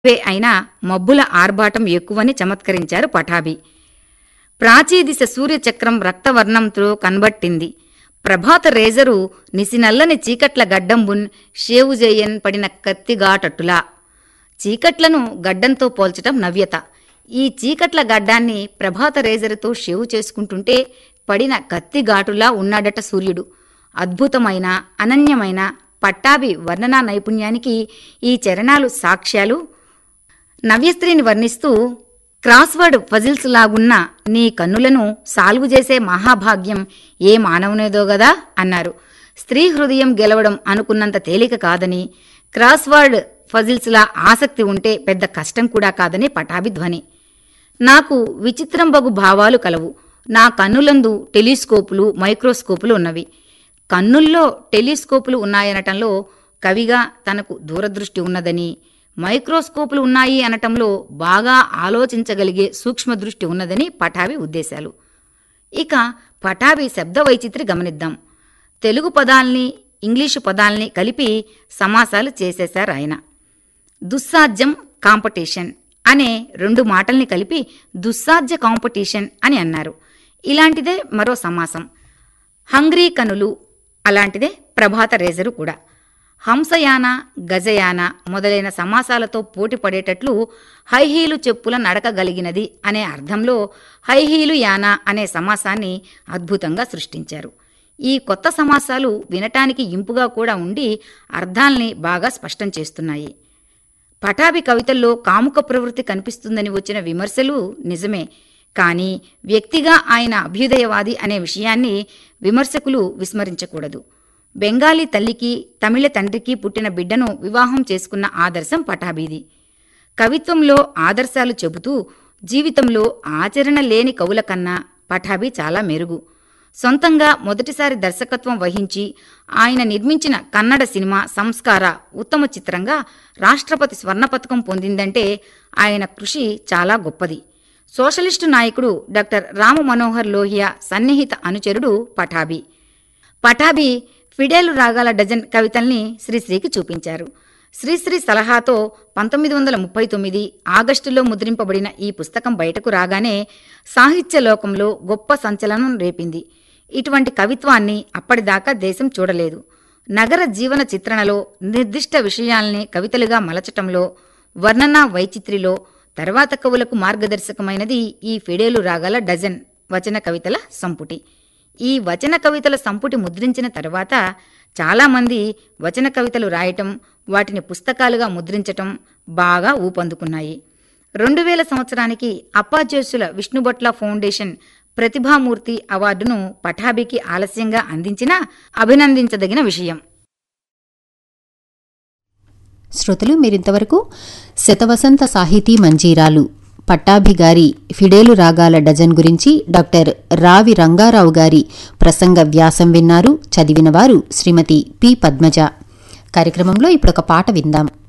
వే అయినా మబ్బుల ఆర్భాటం ఎక్కువని చమత్కరించారు పఠాభి ప్రాచీదిశ సూర్యచక్రం రక్తవర్ణంతో కనబట్టింది ప్రభాత రేజరు నిసినల్లని చీకట్ల గడ్డంబున్ షేవు చేయన్ పడిన కత్తిగాటట్టులా చీకట్లను గడ్డంతో పోల్చటం నవ్యత ఈ చీకట్ల గడ్డాన్ని ప్రభాత రేజరుతో షేవు చేసుకుంటుంటే పడిన కత్తిగాటులా ఉన్నాడట సూర్యుడు అద్భుతమైన అనన్యమైన పట్టాభి వర్ణనా నైపుణ్యానికి ఈ చరణాలు సాక్ష్యాలు నవ్యస్త్రీని వర్ణిస్తూ క్రాస్వర్డ్ ఫజిల్స్ లాగున్న నీ కన్నులను సాల్వ్ చేసే మహాభాగ్యం ఏ మానవునేదో గదా అన్నారు స్త్రీ హృదయం గెలవడం అనుకున్నంత తేలిక కాదని క్రాస్వర్డ్ ఫజిల్స్లా ఆసక్తి ఉంటే పెద్ద కష్టం కూడా కాదని పటాభి ధ్వని నాకు విచిత్రం బగు భావాలు కలవు నా కన్నులందు టెలిస్కోపులు మైక్రోస్కోపులు ఉన్నవి కన్నుల్లో టెలిస్కోపులు ఉన్నాయనటంలో కవిగా తనకు దూరదృష్టి ఉన్నదని మైక్రోస్కోపులు ఉన్నాయి అనటంలో బాగా ఆలోచించగలిగే సూక్ష్మదృష్టి ఉన్నదని పటాభి ఉద్దేశాలు ఇక పటాభి శబ్ద వైచిత్రి గమనిద్దాం తెలుగు పదాల్ని ఇంగ్లీషు పదాల్ని కలిపి సమాసాలు చేసేశారు ఆయన దుస్సాధ్యం కాంపిటీషన్ అనే రెండు మాటల్ని కలిపి దుస్సాధ్య కాంపిటీషన్ అని అన్నారు ఇలాంటిదే మరో సమాసం హంగ్రీ కనులు అలాంటిదే ప్రభాత రేజరు కూడా హంసయాన గజయాన మొదలైన సమాసాలతో పోటీ పడేటట్లు హైహీలు చెప్పుల నడకగలిగినది అనే అర్థంలో హైహీలు యాన అనే సమాసాన్ని అద్భుతంగా సృష్టించారు ఈ కొత్త సమాసాలు వినటానికి ఇంపుగా కూడా ఉండి అర్థాల్ని బాగా స్పష్టం చేస్తున్నాయి పటాభి కవితల్లో కాముక ప్రవృత్తి కనిపిస్తుందని వచ్చిన విమర్శలు నిజమే కానీ వ్యక్తిగా ఆయన అభ్యుదయవాది అనే విషయాన్ని విమర్శకులు విస్మరించకూడదు బెంగాలీ తల్లికి తమిళ తండ్రికి పుట్టిన బిడ్డను వివాహం చేసుకున్న ఆదర్శం పటాభిది కవిత్వంలో ఆదర్శాలు చెబుతూ జీవితంలో ఆచరణ లేని కవుల కన్నా పటాభి చాలా మెరుగు సొంతంగా మొదటిసారి దర్శకత్వం వహించి ఆయన నిర్మించిన కన్నడ సినిమా సంస్కార ఉత్తమ చిత్రంగా రాష్ట్రపతి స్వర్ణ పథకం పొందిందంటే ఆయన కృషి చాలా గొప్పది సోషలిస్టు నాయకుడు డాక్టర్ రామ మనోహర్ లోహియా సన్నిహిత అనుచరుడు పటాభి పటాభి ఫిడేలు రాగాల డజన్ కవితల్ని శ్రీశ్రీకి చూపించారు శ్రీశ్రీ సలహాతో పంతొమ్మిది వందల ముప్పై తొమ్మిది ఆగస్టులో ముద్రింపబడిన ఈ పుస్తకం బయటకు రాగానే సాహిత్య లోకంలో గొప్ప సంచలనం రేపింది ఇటువంటి కవిత్వాన్ని అప్పటిదాకా దేశం చూడలేదు నగర జీవన చిత్రణలో నిర్దిష్ట విషయాల్ని కవితలుగా మలచటంలో వర్ణనా వైచిత్రిలో తర్వాత కవులకు మార్గదర్శకమైనది ఈ ఫిడేలు రాగాల డజన్ వచన కవితల సంపుటి ఈ వచన కవితల సంపుటి ముద్రించిన తర్వాత చాలామంది వచన కవితలు రాయటం వాటిని పుస్తకాలుగా ముద్రించటం బాగా ఊపందుకున్నాయి రెండు వేల సంవత్సరానికి అప్పాజోసుల విష్ణుభట్ల ఫౌండేషన్ ప్రతిభామూర్తి అవార్డును పఠాభికి ఆలస్యంగా అందించినా అభినందించదగిన విషయం శ్రోతలు మీరింతవరకు శతవసంత సాహితీ మంజీరాలు పట్టాభి గారి ఫిడేలు రాగాల డజన్ గురించి డాక్టర్ రావి రంగారావు గారి ప్రసంగ వ్యాసం విన్నారు చదివినవారు శ్రీమతి పి పద్మజ కార్యక్రమంలో ఇప్పుడొక పాట విందాం